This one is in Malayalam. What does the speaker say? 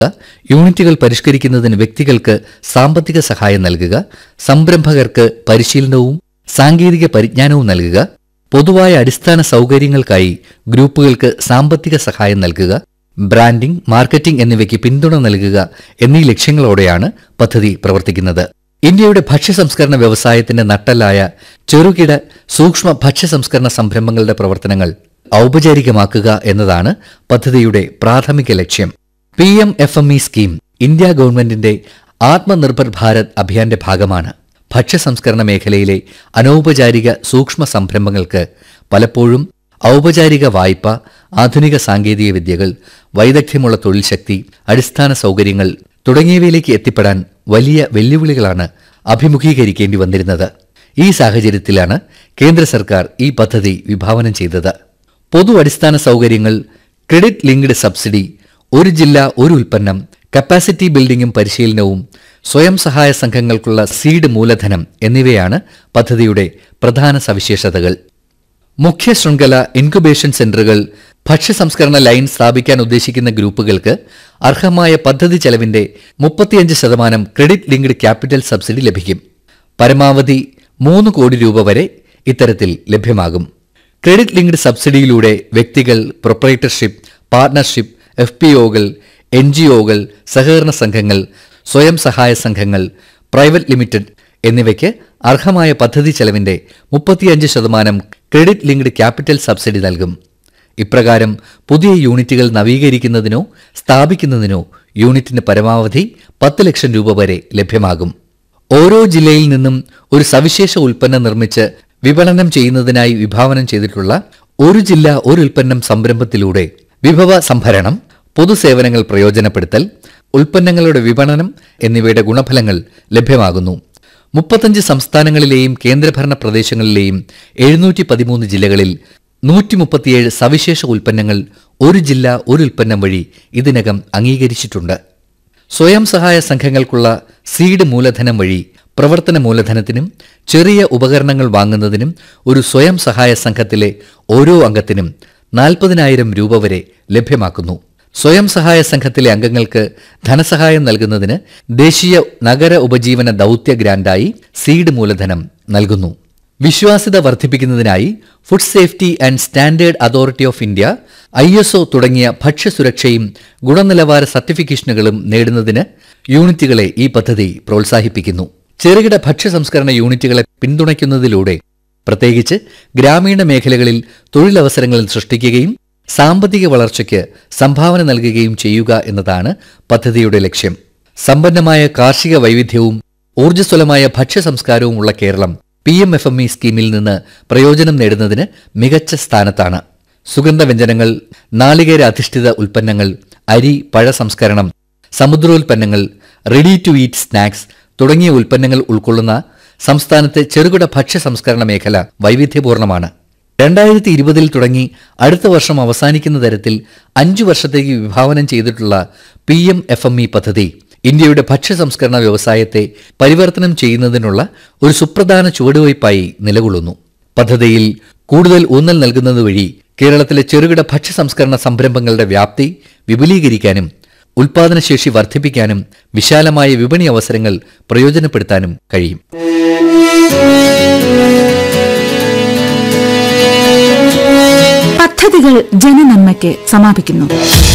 യൂണിറ്റുകൾ പരിഷ്കരിക്കുന്നതിന് വ്യക്തികൾക്ക് സാമ്പത്തിക സഹായം നൽകുക സംരംഭകർക്ക് പരിശീലനവും സാങ്കേതിക പരിജ്ഞാനവും നൽകുക പൊതുവായ അടിസ്ഥാന സൗകര്യങ്ങൾക്കായി ഗ്രൂപ്പുകൾക്ക് സാമ്പത്തിക സഹായം നൽകുക ബ്രാൻഡിംഗ് മാർക്കറ്റിംഗ് എന്നിവയ്ക്ക് പിന്തുണ നൽകുക എന്നീ ലക്ഷ്യങ്ങളോടെയാണ് പദ്ധതി പ്രവർത്തിക്കുന്നത് ഇന്ത്യയുടെ ഭക്ഷ്യ സംസ്കരണ വ്യവസായത്തിന്റെ നട്ടലായ ചെറുകിട സൂക്ഷ്മ ഭക്ഷ്യ സംസ്കരണ സംരംഭങ്ങളുടെ പ്രവർത്തനങ്ങൾ ഔപചാരികമാക്കുക എന്നതാണ് പദ്ധതിയുടെ പ്രാഥമിക ലക്ഷ്യം P M F M E scheme India ഗവൺമെന്റിന്റെ ആത്മനിർഭർ ഭാരത് അഭിയാന്റെ ഭാഗമാണ് ഭക്ഷ്യ സംസ്കരണ മേഖലയിലെ അനൗപചാരിക സൂക്ഷ്മ സംരംഭങ്ങൾക്ക് പലപ്പോഴും ഔപചാരിക വായ്പ ആധുനിക സാങ്കേതിക വിദ്യകൾ വൈദഗ്ധ്യമുള്ള തൊഴിൽ ശക്തി അടിസ്ഥാന സൗകര്യങ്ങൾ തുടങ്ങിയവയിലേക്ക് എത്തിപ്പെടാൻ വലിയ വെല്ലുവിളികളാണ് അഭിമുഖീകരിക്കേണ്ടി വന്നിരുന്നത് ഈ സാഹചര്യത്തിലാണ് കേന്ദ്ര സർക്കാർ ഈ പദ്ധതി വിഭാവനം ചെയ്തത് പൊതു അടിസ്ഥാന സൗകര്യങ്ങൾ ക്രെഡിറ്റ് ലിങ്ക്ഡ് സബ്സിഡി ഒരു ജില്ല ഒരു ഉൽപ്പന്നം കപ്പാസിറ്റി ബിൽഡിംഗും പരിശീലനവും സ്വയം സഹായ സംഘങ്ങൾക്കുള്ള സീഡ് മൂലധനം എന്നിവയാണ് പദ്ധതിയുടെ പ്രധാന സവിശേഷതകൾ മുഖ്യ ശൃംഖല ഇൻക്യുബേഷൻ സെന്ററുകൾ ഭക്ഷ്യ സംസ്കരണ ലൈൻ സ്ഥാപിക്കാൻ ഉദ്ദേശിക്കുന്ന ഗ്രൂപ്പുകൾക്ക് അർഹമായ പദ്ധതി ചെലവിന്റെ മുപ്പത്തിയഞ്ച് ശതമാനം ക്രെഡിറ്റ് ലിങ്ക്ഡ് ക്യാപിറ്റൽ സബ്സിഡി ലഭിക്കും പരമാവധി മൂന്ന് കോടി രൂപ വരെ ഇത്തരത്തിൽ ലഭ്യമാകും ക്രെഡിറ്റ് ലിങ്ക്ഡ് സബ്സിഡിയിലൂടെ വ്യക്തികൾ പ്രൊപ്പറേറ്റർഷിപ്പ് പാർട്ണർഷിപ്പ് എഫ് പി ഒകൾ എൻ ജി ഒകൾ സഹകരണ സംഘങ്ങൾ സ്വയം സഹായ സംഘങ്ങൾ പ്രൈവറ്റ് ലിമിറ്റഡ് എന്നിവയ്ക്ക് അർഹമായ പദ്ധതി ചെലവിന്റെ മുപ്പത്തിയഞ്ച് ശതമാനം ക്രെഡിറ്റ് ലിങ്ക്ഡ് ക്യാപിറ്റൽ സബ്സിഡി നൽകും ഇപ്രകാരം പുതിയ യൂണിറ്റുകൾ നവീകരിക്കുന്നതിനോ സ്ഥാപിക്കുന്നതിനോ യൂണിറ്റിന് പരമാവധി പത്ത് ലക്ഷം രൂപ വരെ ലഭ്യമാകും ഓരോ ജില്ലയിൽ നിന്നും ഒരു സവിശേഷ ഉൽപ്പന്നം നിർമ്മിച്ച് വിപണനം ചെയ്യുന്നതിനായി വിഭാവനം ചെയ്തിട്ടുള്ള ഒരു ജില്ല ഒരു ഉൽപ്പന്നം സംരംഭത്തിലൂടെ വിഭവ സംഭരണം പൊതുസേവനങ്ങൾ പ്രയോജനപ്പെടുത്തൽ ഉൽപ്പന്നങ്ങളുടെ വിപണനം എന്നിവയുടെ ഗുണഫലങ്ങൾ ലഭ്യമാകുന്നു മുപ്പത്തഞ്ച് സംസ്ഥാനങ്ങളിലെയും കേന്ദ്രഭരണ പ്രദേശങ്ങളിലെയും എഴുന്നൂറ്റി പതിമൂന്ന് ജില്ലകളിൽ നൂറ്റി മുപ്പത്തിയേഴ് സവിശേഷ ഉൽപ്പന്നങ്ങൾ ഒരു ജില്ല ഒരു ഉൽപ്പന്നം വഴി ഇതിനകം അംഗീകരിച്ചിട്ടുണ്ട് സ്വയം സഹായ സംഘങ്ങൾക്കുള്ള സീഡ് മൂലധനം വഴി പ്രവർത്തന മൂലധനത്തിനും ചെറിയ ഉപകരണങ്ങൾ വാങ്ങുന്നതിനും ഒരു സ്വയം സഹായ സംഘത്തിലെ ഓരോ അംഗത്തിനും നാൽപ്പതിനായിരം രൂപ വരെ ലഭ്യമാക്കുന്നു സ്വയം സഹായ സംഘത്തിലെ അംഗങ്ങൾക്ക് ധനസഹായം നൽകുന്നതിന് ദേശീയ നഗര ഉപജീവന ദൗത്യ ഗ്രാന്റായി സീഡ് മൂലധനം നൽകുന്നു വിശ്വാസ്യത വർദ്ധിപ്പിക്കുന്നതിനായി food safety and standard authority of India I S O തുടങ്ങിയ ഭക്ഷ്യസുരക്ഷയും ഗുണനിലവാര സർട്ടിഫിക്കേഷനുകളും നേടുന്നതിന് യൂണിറ്റുകളെ ഈ പദ്ധതി പ്രോത്സാഹിപ്പിക്കുന്നു ചെറുകിട ഭക്ഷ്യ സംസ്കരണ യൂണിറ്റുകളെ പിന്തുണയ്ക്കുന്നതിലൂടെ പ്രത്യേകിച്ച് ഗ്രാമീണ മേഖലകളിൽ തൊഴിലവസരങ്ങൾ സൃഷ്ടിക്കുകയും സാമ്പത്തിക വളർച്ചയ്ക്ക് സംഭാവന നൽകുകയും ചെയ്യുക എന്നതാണ് പദ്ധതിയുടെ ലക്ഷ്യം സമ്പന്നമായ കാർഷിക വൈവിധ്യവും ഊർജ്ജസ്വലമായ ഭക്ഷ്യ സംസ്കാരവും ഉള്ള Keralam P M F M E സ്കീമിൽ നിന്ന് പ്രയോജനം നേടുന്നതിന് മികച്ച സ്ഥാനത്താണ് സുഗന്ധവ്യഞ്ജനങ്ങൾ നാളികേര അധിഷ്ഠിത ഉൽപ്പന്നങ്ങൾ അരി പഴ സംസ്കരണം സമുദ്രോൽപ്പന്നങ്ങൾ റെഡി ടു ഈറ്റ് സ്നാക്സ് തുടങ്ങിയ ഉൽപ്പന്നങ്ങൾ ഉൾക്കൊള്ളുന്ന സംസ്ഥാനത്തെ ചെറുകിട ഭക്ഷ്യ സംസ്കരണ മേഖല വൈവിധ്യപൂർണ്ണമാണ് രണ്ടായിരത്തി ഇരുപതിൽ തുടങ്ങി അടുത്ത വർഷം അവസാനിക്കുന്ന തരത്തിൽ അഞ്ചു വർഷത്തേക്ക് വിഭാവനം ചെയ്തിട്ടുള്ള P M F M E പദ്ധതി ഇന്ത്യയുടെ ഭക്ഷ്യ സംസ്കരണ വ്യവസായത്തെ പരിവർത്തനം ചെയ്യുന്നതിനുള്ള ഒരു സുപ്രധാന ചുവടുവയ്പായി നിലകൊള്ളുന്നു പദ്ധതിയിൽ കൂടുതൽ ഊന്നൽ നൽകുന്നത് വഴി കേരളത്തിലെ ചെറുകിട ഭക്ഷ്യ സംസ്കരണ സംരംഭങ്ങളുടെ വ്യാപ്തി വിപുലീകരിക്കാനും ഉൽപാദനശേഷി വർദ്ധിപ്പിക്കാനും വിശാലമായ വിപണി അവസരങ്ങൾ പ്രയോജനപ്പെടുത്താനും കഴിയും പദ്ധതികൾ ജനനന്മയ്ക്ക് സമാപിക്കുന്നു